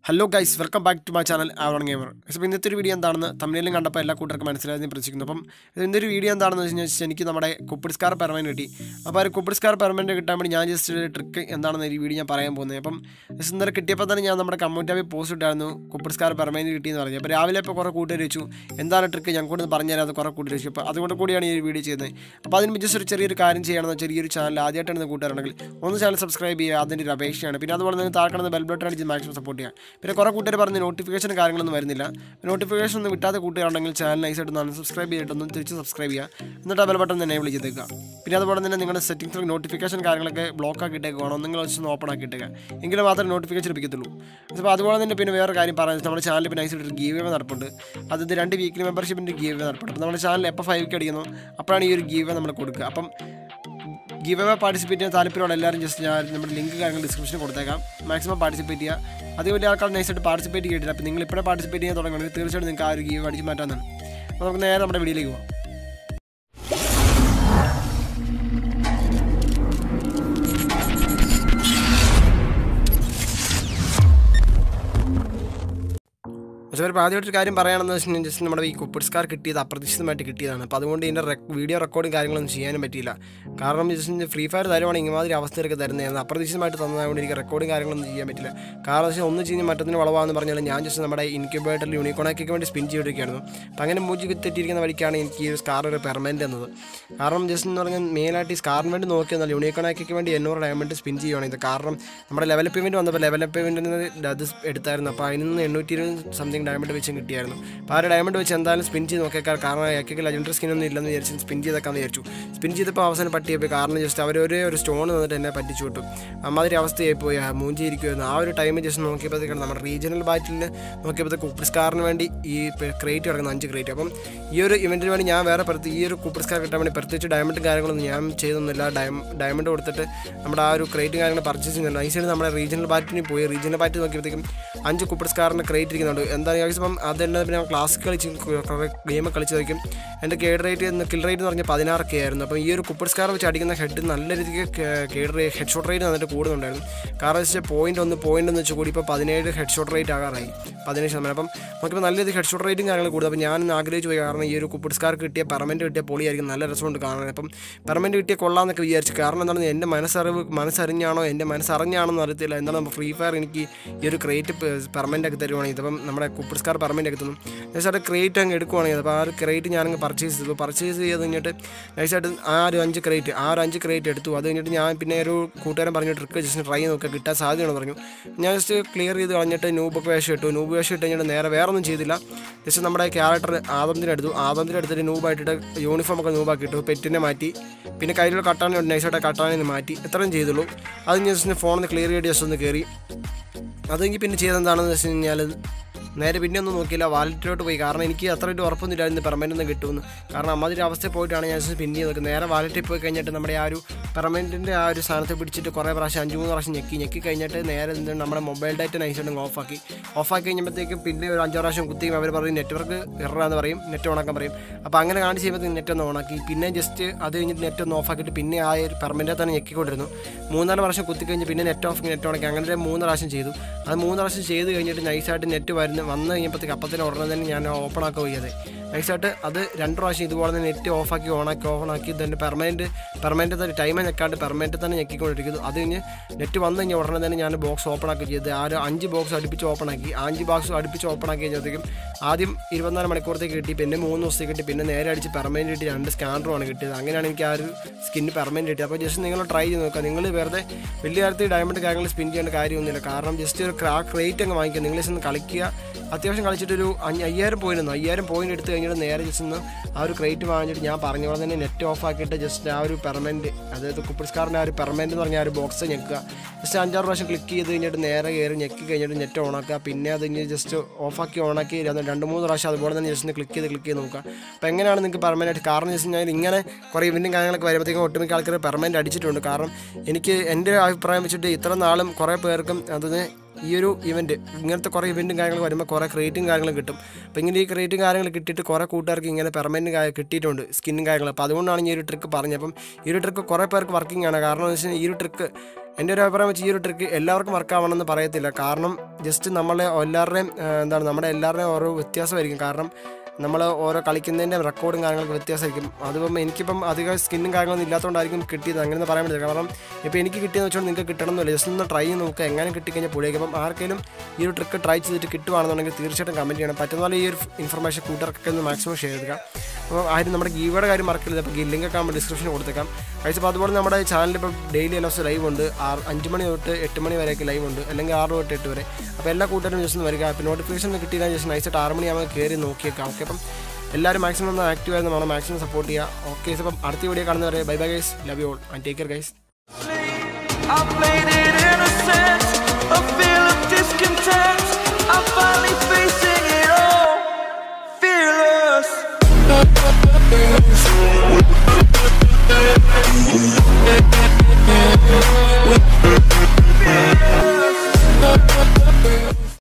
Hello guys welcome back to my channel Avon gamer അപ്പോൾ ഇന്നത്തെ ഒരു വീഡിയോ എന്താണെന്ന് തമിഴിലും കണ്ടപ്പോൾ എല്ലാ കൂട്ടർക്കും മനസ്സിലായെന്ന് പ്രതീക്ഷിക്കുന്നു അപ്പം ഇതിൻ്റെ ഒരു വീഡിയോ എന്താണെന്ന് വെച്ച് കഴിഞ്ഞാൽ എനിക്ക് നമ്മുടെ കുപ്പിടിസ്കാർ പെർമനൻറ്റ് കിട്ടി അപ്പോൾ ആ ഒരു കുപ്പിടിസ്കാർ പെർമനൻറ്റ് കിട്ടാൻ വേണ്ടി ഞാൻ ജസ്റ്റ് ഒരു ട്രിക്ക് എന്താണെന്ന് ഈ വീഡിയോ ഞാൻ പറയാൻ പോകുന്നത് അപ്പം ജസ്റ്റ് ഇന്നലെ കിട്ടിയപ്പോൾ തന്നെ ഞാൻ നമ്മുടെ കമ്മ്യൂണിറ്റി പോസ്റ്റ് ഇട്ടായിരുന്നു കുപ്പിടിസ്കാർ പെർമനൻറ്റ് കിട്ടിയെന്ന് പറഞ്ഞു അപ്പോൾ രാവിലെ ഇപ്പോൾ കുറേ കൂട്ടുകാർ വെച്ചു എന്താണ് ട്രിക്ക് ഞങ്ങൾക്ക് പറഞ്ഞുതരാം അത് കുറേ കൂട്ടുകാർ വെച്ചു അപ്പോൾ അതുകൊണ്ട് കൂടിയാണ് ഈ വീഡിയോ ചെയ്യുന്നത് അപ്പോൾ അതിന് ജസ്റ്റ് ഒരു ചെറിയൊരു കാര്യം ചെയ്യണമെന്ന് ചെറിയൊരു ചാനൽ ആദ്യമായിട്ടാണ് കൂട്ടുകാരുണ്ടെങ്കിൽ ഒന്ന് ചാനൽ സബ്സ്ക്രൈബ് ചെയ്യുക അതിൻ്റെ ഒരു അപേക്ഷയാണ് പിന്നെ അതുപോലെ തന്നെ താഴ്ക്കണമെന്ന് ബെൽ ബട്ടൺ അടിച്ച് മാക്സിമം സപ്പോർട്ട് ചെയ്യുക പിന്നെ കുറേ കൂട്ടുകാർ പറഞ്ഞ് നോട്ടിഫിക്കേഷൻ കാര്യങ്ങളൊന്നും വരുന്നില്ല നോട്ടിഫിക്കേഷൻ ഒന്നും വിട്ടാത്ത കൂട്ടുകാരുണ്ടെങ്കിൽ ചാനൽ നൈസായിട്ട് ഒന്ന് സബ്സ്ക്രൈബ് ചെയ്തിട്ടൊന്ന് തിരിച്ച് സബ്സ്ക്രൈബ് ചെയ്യുക എന്നിട്ട് ആ ബെൽ ബട്ടൺ തന്നെ എനേബിൾ ചെയ്തേക്കുക പിന്നെ അതുപോലെ തന്നെ നിങ്ങളുടെ സെറ്റിംഗ്സിൽ നോട്ടിഫിക്കേഷൻ കാര്യങ്ങളൊക്കെ ബ്ലോക്ക് ആക്കിയിട്ടേക്കുവാണോ നിങ്ങൾ വെച്ച് ഓപ്പൺ ആക്കിയിട്ടേക്കുക എങ്കിലും മാത്രമേ നോട്ടിഫിക്കേഷൻ ലഭിക്കത്തുള്ളൂ അപ്പോൾ അതുപോലെ തന്നെ പിന്നെ വേറെ കാര്യം പറയാൻ നമ്മുടെ ചാനലിൽ പിന്നെ നൈസായിട്ട് ഒരു ഗീവ് നടപ്പുണ്ട് അത് ഇത് രണ്ട് വീക്കിലി മെമ്പർഷിപ്പിൻ്റെ ഗീവ് നടപ്പുണ്ട് അപ്പോൾ നമ്മുടെ ചാനൽ എപ്പോൾ ഫൈവ് കെ അടിക്കുന്നു അപ്പോഴാണ് ഈ ഒരു ഗീവ് നമ്മൾ കൊടുക്കുക അപ്പം ഗീവ് അവേ പാർട്ടിസിപ്പേറ്റ് ചെയ്യാൻ താല്പര്യമുള്ള എല്ലാവരും ജസ്റ്റ് ഞാൻ നമ്മുടെ ലിങ്ക് കാര്യങ്ങൾ ഡിസ്ക്രിപ്ഷനിൽ കൊടുത്തേക്കാം മാക്സിമം പാർട്ടിസിപ്പേറ്റ് ചെയ്യുക അതേ വലിയ ആൾക്കാർ നൈസായിട്ട് പാർട്ടിസിപ്പേറ്റ് ചെയ്തിട്ടില്ല അപ്പോൾ നിങ്ങൾ ഇപ്പോഴേ പാർട്ടിസിപ്പേറ്റ് ചെയ്യാൻ തുടങ്ങുകയാണെങ്കിൽ തീർച്ചയായിട്ടും നിങ്ങൾക്ക് ആ ഒരു ഗീവ് അടിച്ച് മാറ്റാനാണ് അപ്പോൾ നമുക്ക് നേരെ നമ്മുടെ വീഡിയോയിലേക്ക് പോകാം പക്ഷേ ഇപ്പോൾ ആദ്യമായിട്ടൊരു കാര്യം പറയുകയാണെന്ന് വെച്ചിട്ടുണ്ടെങ്കിൽ ജസ്റ്റ് നമ്മുടെ ഈ കുപ്പിഡ്സ്കാർ കിട്ടിയത് അപ്രതീക്ഷിതമായിട്ട് കിട്ടിയതാണ് അപ്പോൾ അതുകൊണ്ട് ഇതിൻ്റെ വീഡിയോ റെക്കോർഡും കാര്യങ്ങളൊന്നും ചെയ്യാനും പറ്റിയില്ല കാരണം ജസ്റ്റ് ഫ്രീ ഫയർ തരുവാണെങ്കിൽ ഇമാതിരി അവസ്ഥയൊക്കെ തരുന്നതായിരുന്നു അപ്രതീക്ഷിതമായിട്ട് തന്നതുകൊണ്ട് എനിക്ക് റെക്കോർഡും കാര്യങ്ങളൊന്നും ചെയ്യാൻ പറ്റില്ല കാരണം വെച്ചാൽ ഒന്ന് ചെയ്യുന്ന മറ്റത്തിന് വളവാന്ന് പറഞ്ഞാൽ ഞാൻ ജസ്റ്റ് നമ്മുടെ ഇൻക്യുബേറ്ററിൽ യൂണിക്കോണാക്കിക്ക് വേണ്ടി സ്പിൻ ചെയ്തിരിക്കുകയായിരുന്നു അപ്പോൾ അങ്ങനെ മൂജി തെറ്റിയിരിക്കുന്ന വഴിക്കാണ് എനിക്ക് ഈ ഒരു സ്കാർ ഒരു പെർമനൻ്റ് എന്നത് കാരണം ജസ്റ്റ് എന്ന് പറഞ്ഞാൽ മെയിനായിട്ട് ഈ സ്കാറിന് വേണ്ടി നോക്കിയെന്നാൽ യൂണിക്കോണാക്കിക്ക് വേണ്ടി എണ്ണൂറ് ഡയമണ്ട് സ്പിൻ ചെയ്യുകയാണ് ഇത് കാരണം നമ്മുടെ ലെവൽ പേയ്മെൻറ്റ് വന്നപ്പോൾ ലെവൽ പേയ്മെൻറ്റിന് അത് എടുത്തായിരുന്നു അപ്പോൾ അതിൽ നിന്ന് എണ്ണൂറ്റി ഇരുപത് സംതിങ് ഡയമണ്ട് വെച്ച് കിട്ടിയായിരുന്നു അപ്പോൾ ആ ഒരു ഡയമണ്ട് വെച്ച് എന്തായാലും സ്പിൻ ചെയ്ത് നോക്കിയാൽ കാരണം ഏക്കൊക്കെ ലെജൻഡറി സ്കിനൊന്നും ഇല്ലെന്ന് വിചാരിച്ച് സ്പിൻ ചെയ്തൊക്കെ വിചാരിച്ചു സ്പിൻ ചെയ്തപ്പോൾ അവസാനം പറ്റിയപ്പോൾ കാരണം ജസ്റ്റ് അവർ ഒരേ ഒരു സ്റ്റോൺ വന്നിട്ട് എന്നെ പറ്റിച്ചു വിട്ടു അമ്മാതിരി അവസ്ഥയായി പോയി മൂഞ്ചി ഇരിക്കുമായിരുന്നു ആ ഒരു ടൈമിൽ ജസ്റ്റ് നോക്കിയപ്പോഴത്തേക്കാണ് നമ്മുടെ റീജിയണൽ ബാറ്റിൽ നോക്കിയപ്പോഴത്തേക്ക് കുപ്പിസ്കാറിന് വേണ്ടി ഈ ക്രേറ്റ് കിടക്കുന്ന അഞ്ച് ക്രേറ്റ് അപ്പം ഈ ഒരു ഇവൻറ്റിന് വേണ്ടി ഞാൻ വേറെ പ്രത്യേക ഈ ഒരു കുപ്പിസ്കാർ കിട്ടാൻ വേണ്ടി പ്രത്യേകിച്ച് ഡയമണ്ടും കാര്യങ്ങളൊന്നും ഞാൻ ചെയ്തൊന്നുമില്ല ഡയമണ്ട് കൊടുത്തിട്ട് നമ്മുടെ ആ ഒരു ക്രേറ്റും കാര്യങ്ങൾ പർച്ചേസ് ചെയ്യുന്നുണ്ട് അതിന് നമ്മുടെ റീജിയണൽ ബാറ്റിന് പോയി റീജിയണൽ ബാറ്റ് നോക്കിയപ്പോഴത്തേക്കും അഞ്ച് കുപ്പിസ്കാറിൻ്റെ ക്രേറ്റ് ഇരിക്കുന്നുണ്ട് എന്താ ഇപ്പം അത് തന്നെ പിന്നെ ക്ലാസ് കളിച്ച് ഗെയിം കളിച്ച് നോക്കും എൻ്റെ കേഡ് റേറ്റ് കിൽ റേറ്റ് എന്ന് പറഞ്ഞാൽ പതിനാറൊക്കെ ആയിരുന്നു അപ്പം ഈ ഒരു കുപ്പിസ്കാർ വെച്ച് അടിക്കുന്ന ഹെഡ് നല്ല രീതിക്ക് കേഡ് റേറ്റ് ഹെഡ് ഷോട്ട് റേറ്റ് വന്നിട്ട് കൂടുന്നുണ്ടായിരുന്നു കാരണം വെച്ചാൽ പോയിന്റ് ഒന്ന് പോയിന്റ് എന്ന് വെച്ചാൽ കൂടി ഇപ്പോൾ പതിനേഴ് ഹെഡ് ഷോട്ട് റേറ്റ് ആകാറായി പതിനേഴ് ശതമാനം അപ്പം നമുക്കിപ്പോൾ നല്ല രീതിക്ക് ഹെഡ് ഷോട്ട് റേറ്റും കാര്യങ്ങൾ കൂടും അപ്പോൾ ഞാൻ ആഗ്രഹിച്ചു പോയി കാരണം ഈ ഒരു കുപ്പിസ്കാർക്ക് കിട്ടിയ പെർമനൻറ്റ് കിട്ടിയ പൊളിയായിരിക്കും നല്ല രസമുണ്ട് കാണാൻ അപ്പം പെർമനൻറ്റ് കിട്ടിയ കൊള്ളാമെന്നൊക്കെ വിചാരിച്ചു കാരണം എന്താണ് എൻ്റെ മനസ്സറിവ് മനസ്സറിഞ്ഞാണോ എൻ്റെ മനസ്സറിഞ്ഞാണോ എന്ന് അറിയത്തില്ല എന്താണ് ഫ്രീ ഫയർ എനിക്ക് ഈ ഒരു ക്രേറ്റ് പെർമനൻ്റ് ഒക്കെ തരുവാണെങ്കിൽ ഇപ്പം നമ്മുടെ കുപ്പിസ്കാർ പെർമനൻ്റ് ഒക്കെ തന്നു നൈസായിട്ട് ക്രേറ്റ് അങ്ങ് എടുക്കുവാണെങ്കിൽ അപ്പോൾ ആ ഒരു ക്രേറ്റ് ഞാനങ്ങ് പർച്ചേസ് ചെയ്തു പർച്ചേസ് ചെയ്ത് കഴിഞ്ഞിട്ട് നൈസായിട്ട് ആ ഒരു അഞ്ച് ക്രേറ്റ് ആ ഒരു അഞ്ച് ക്രേറ്റ് എടുത്തു അത് കഴിഞ്ഞിട്ട് ഞാൻ പിന്നെ ഒരു കൂട്ടുകാരൻ പറഞ്ഞു ട്രിക്ക് ജസ്റ്റ് ട്രൈ ചെയ്ത് നോക്കുക കിട്ടാൻ സാധ്യതയാണെന്ന് പറഞ്ഞു ഞാൻ ജസ്റ്റ് ക്ലിയർ ചെയ്ത് കളഞ്ഞിട്ട് നൂബൊക്കെ വേഷം ഇട്ടു നൂബ് വേഷം ഇട്ട് കഴിഞ്ഞിട്ട് നേരെ വേറെ ഒന്നും ചെയ്തില്ല ജസ്റ്റ് നമ്മുടെ ക്യാരക്ടർ ആദംതിനെ എടുത്തു ആദംതിനെ എടുത്തിട്ട് നൂബായിട്ടിട്ട് യൂണിഫോം ഒക്കെ നൂബാക്കി ഇട്ടു പെറ്റിനെ മാറ്റി പിന്നെ കയ്യിലുള്ള കട്ടാനെ നൈസായിട്ട് കട്ടാനെ മാറ്റി ഇത്രയും ചെയ്തുള്ളൂ അത് ജസ്റ്റ് ഫോണിൽ ക്ലിയർ ചെയ്ത് ജസ്റ്റ് ഒന്ന് കയറി അതെങ്കിൽ പിന്നെ ചെയ്തെന്താണെന്ന് വെച്ച് കഴിഞ്ഞാൽ നേരെ പിന്നെ ഒന്നും നോക്കിയില്ല വാലറ്റിലോട്ട് പോയി കാരണം എനിക്ക് അത്ര ഒരു ഉറപ്പൊന്നുമില്ലായിരുന്നു പെർമനൻ്റ് ഒന്നും കിട്ടുമെന്ന് കാരണം അമ്മാതിരി അവസ്ഥയിൽ പോയിട്ടാണ് ഞാൻ പിന്നെ നോക്കുന്നത് നേരെ വാലറ്റിൽ പോയി കഴിഞ്ഞിട്ട് നമ്മുടെ ആ ഒരു പെർമനൻറ്റിൻ്റെ ആ ഒരു സ്ഥാനത്ത് പിടിച്ചിട്ട് കുറേ പ്രാവശ്യം അഞ്ച് മൂന്ന് പ്രാവശ്യം ഞെക്കി ഞെക്കി കഴിഞ്ഞിട്ട് നേരെ എന്താണ് നമ്മുടെ മൊബൈൽ ഡാറ്റ നൈസായിട്ട് ഓഫാക്കി ഓഫാക്കി കഴിഞ്ഞപ്പോഴത്തേക്കും പിന്നെ ഒരു അഞ്ചോ പ്രാവശ്യം കുത്തിയും അവർ പറയും നെറ്റ്വർക്ക് എററാന്ന് പറയും നെറ്റ് ഓണാക്കാൻ പറയും അപ്പോൾ അങ്ങനെ കാണിച്ച് ചെയ്യുമ്പോഴത്തേക്കും നെറ്റ് ഒന്ന് ഓണാക്കി പിന്നെ ജസ്റ്റ് അത് കഴിഞ്ഞിട്ട് നെറ്റ് ഒന്ന് ഓഫാക്കിയിട്ട് പിന്നെ ആ ഒരു പെർമനൻ്റ് തന്നെ ഞെക്കിക്കൊണ്ടിരുന്നു മൂന്നാല് പ്രാവശ്യം കുത്തി കഴിഞ്ഞ് പിന്നെ നെറ്റ് ഓഫ് നെറ്റ് ഓണാക്കി അങ്ങനെ മൂന്ന് പ്രാവശ്യം ചെയ്തു അത് മൂന്ന് പ്രാവശ്യം ചെയ്ത് കഴിഞ്ഞിട്ട് നൈസായിട്ട് നെറ്റ് വരുന്ന വന്നു കഴിഞ്ഞപ്പോഴത്തേക്ക് അപ്പത്തിന് ഉടനെ തന്നെ ഞാൻ ഓപ്പൺ ആക്കുക ചെയ്തത് നൈസായിട്ട് അത് രണ്ട് പ്രാവശ്യം ഇതുപോലെ തന്നെ നെറ്റ് ഓഫാക്കി ഓണാക്കി ഓണാക്കി തന്നെ പെർമനൻറ്റ് പെർമനൻറ്റ് തന്നെ ടൈം ഞെക്കാണ്ട് പെർമനൻറ്റ് തന്നെ ഞെക്കിക്കൊണ്ടിരിക്കുന്നു അത് കഴിഞ്ഞ് നെറ്റ് വന്നു കഴിഞ്ഞാൽ ഉടനെ തന്നെ ഞാൻ ബോക്സ് ഓപ്പൺ ആക്കി ചെയ്ത് ആ ഒരു അഞ്ച് ബോക്സ് അടുപ്പിച്ച് ഓപ്പൺ ആക്കി ആ അഞ്ച് ബോക്സ് അടുപ്പിച്ച് ഓപ്പൺ ആക്കി കഴിഞ്ഞപ്പോഴത്തേക്കും ആദ്യം ഇരുപത്തിനാല് മണിക്കൂറത്തേക്ക് കിട്ടി പിന്നെ മൂന്ന് ദിവസത്തേക്ക് കിട്ടി പിന്നെ നേരെ അടിച്ച് പെർമനൻറ്റ് കിട്ടി രണ്ട് സ്കാനറുമാണ് കിട്ടിയത് അങ്ങനെയാണ് എനിക്ക് ആ ഒരു സ്കിന്ന് പെർമനൻറ്റ് കിട്ടിയത് അപ്പോൾ ജസ്റ്റ് നിങ്ങൾ ട്രൈ ചെയ്ത് നോക്കുക നിങ്ങൾ വെറുതെ വലിയ കാര്യത്തിൽ ഡയമണ്ട് കാര്യങ്ങൾ സ്പിൻ ചെയ്യേണ്ട കാര്യമൊന്നുമില്ല കാരണം ജസ്റ്റ് ഒരു ക്രാക്ക് റേറ്റ് അങ്ങ് വാങ്ങിക്കുക നിങ്ങൾ ജസ്റ്റ് ഒന്ന് കളിക്കുക അത്യാവശ്യം കളിച്ചിട്ടൊരു അഞ്ച് അയ്യായിരം പോയിന്റ് അയ്യായിരം പോയിന്റ് എടുത്ത് കഴിഞ്ഞിട്ട് നേരെ ജസ്റ്റ് ഒന്ന് ആ ഒരു ക്രേറ്റ് വാങ്ങിച്ചിട്ട് ഞാൻ പറഞ്ഞ പോലെ തന്നെ നെറ്റ് ഓഫ് ആക്കിയിട്ട് ജസ്റ്റ് ആ ഒരു പെർമനൻറ്റ് അതായത് കുപ്പിസ്കാറിൻ്റെ ആ ഒരു പെർമനൻറ്റ് എന്ന് പറഞ്ഞ ആ ഒരു ബോക്സ് ഞെക്കുക ജസ്റ്റ് അഞ്ചാറ് പ്രാവശ്യം ക്ലിക്ക് ചെയ്ത് കഴിഞ്ഞിട്ട് നേരെ കയറി ഞെക്കി കഴിഞ്ഞിട്ട് നെറ്റ് ഓണാക്കുക പിന്നെ അത് കഴിഞ്ഞ് ജസ്റ്റ് ഓഫാക്കി ഓണാക്കി രണ്ട് മൂന്ന് പ്രാവശ്യം അതുപോലെ തന്നെ ജസ്റ്റ് ക്ലിക്ക് ചെയ്ത് ക്ലിക്ക് ചെയ്ത് നോക്കുക അപ്പോൾ എങ്ങനെയാണ് നിങ്ങൾക്ക് പെർമനൻറ്റ് കാരണം വെച്ച് കഴിഞ്ഞാൽ ഇങ്ങനെ കുറേ ഇവൻറ്റും കാര്യങ്ങളൊക്കെ വരുമ്പോഴത്തേക്കും ഒട്ടുമിക്ക ആൾക്കാർ പെർമനൻറ്റ് അടിച്ചിട്ടുണ്ട് കാരണം എനിക്ക് എൻ്റെ അഭിപ്രായം വെച്ചിട്ട് ഇത്ര നാളും കുറേ പേർക്കും അതിന് ഈ ഒരു ഇവൻറ്റ് ഇങ്ങനത്തെ കുറേ ഇവൻറ്റും കാര്യങ്ങളും വരുമ്പോൾ കുറേ ക്രിയേറ്റും കാര്യങ്ങളും കിട്ടും അപ്പോൾ ഇങ്ങനെ ഈ ക്രിയേറ്റും കാര്യങ്ങൾ കിട്ടിയിട്ട് കുറേ കൂട്ടുകാർക്ക് ഇങ്ങനെ പെർമനൻറ്റ് കിട്ടിയിട്ടുണ്ട് സ്കിന്നും കാര്യങ്ങളും അപ്പോൾ അതുകൊണ്ടാണ് ഈ ഒരു ട്രിക്ക് പറഞ്ഞത് അപ്പം ഈ ഒരു ട്രിക്ക് കുറേ പേർക്ക് വർക്കിംഗ് ആണ് കാരണം എന്ന് വെച്ചാൽ ഈ ഒരു ട്രിക്ക് എൻ്റെ ഒരു അഭിപ്രായം വെച്ച് ഈ ഒരു ട്രിക്ക് എല്ലാവർക്കും വർക്കാവണമെന്ന് പറയത്തില്ല കാരണം ജസ്റ്റ് നമ്മളെ എല്ലാവരുടെയും ആ, എന്താണ് നമ്മുടെ എല്ലാവരുടെയും ഓരോ വ്യത്യാസമായിരിക്കും കാരണം നമ്മൾ ഓരോ കളിക്കുന്നതിൻ്റെ റെക്കോർഡും കാര്യങ്ങളൊക്കെ വ്യത്യാസമായിരിക്കും അതിപ്പം എനിക്കിപ്പം അധികം സ്കിന്നും കാര്യങ്ങളൊന്നും ഇല്ലാത്തതുകൊണ്ടായിരിക്കും കിട്ടിയത് അങ്ങനെ പറയാൻ പറ്റില്ല കാരണം ഇപ്പോൾ എനിക്ക് കിട്ടിയെന്ന് വെച്ചാൽ നിങ്ങൾക്ക് കിട്ടണമെന്നില്ല ജസ്റ്റ് ഒന്ന് ട്രൈ ചെയ്ത് നോക്കുക എങ്ങനെ കിട്ടിക്കഴിഞ്ഞാൽ പൊളിയാക്കും അപ്പം ആർക്കെങ്കിലും ഈ ഒരു ട്രിക്ക് ട്രൈ ചെയ്തിട്ട് കിട്ടുവാണെന്നുണ്ടെങ്കിൽ തീർച്ചയായിട്ടും കമൻറ്റ് ചെയ്യണം പറ്റുന്ന പോലെ ഈ ഒരു ഇൻഫർമേഷൻ കൂട്ടുകാർക്കൊക്കെ ഒന്ന് മാക്സിമം ഷെയർ ചെയ്യുക അപ്പോൾ ആരും നമ്മുടെ ഗീവയുടെ കാര്യം മറക്കരുത് അപ്പോൾ ലിങ്ക് ഒക്കെ നമ്മൾ ഡിസ്ക്രിപ്ഷനിൽ കൊടുത്തേക്കാം കഴിച്ച് അപ്പോൾ അതുപോലെ നമ്മുടെ ചാനലിൽ ഇപ്പോൾ ഡെയിലി എല്ലാ ദിവസവും ലൈവ് ഉണ്ട് ആറ് അഞ്ച് മണി തൊട്ട് എട്ട് മണി വരെയൊക്കെ ലൈവ് ഉണ്ട് അല്ലെങ്കിൽ ആറ് തൊട്ട് എട്ട് വരെ അപ്പോൾ എല്ലാ കൂട്ടുകാരും ജസ്റ്റ് ഒന്ന് വരിക അപ്പോൾ നോട്ടിഫിക്കേഷൻ ഒന്ന് കിട്ടിയില്ല ജസ്റ്റ് നൈസായിട്ട് ആറ് മണിയാകുമ്പോൾ കയറി നോക്കിയേക്കാം ഓക്കെ അപ്പം എല്ലാവരും മാക്സിമം ഒന്ന് ആക്റ്റീവ് ആയിരുന്നു നമ്മൾ മാക്സിമം സപ്പോർട്ട് ചെയ്യുക ഓക്കെ അപ്പം അടുത്ത വീഡിയോ കാണുന്നവരെ bye bye guys love you all and take care guys I played it innocent, a feel of discontent.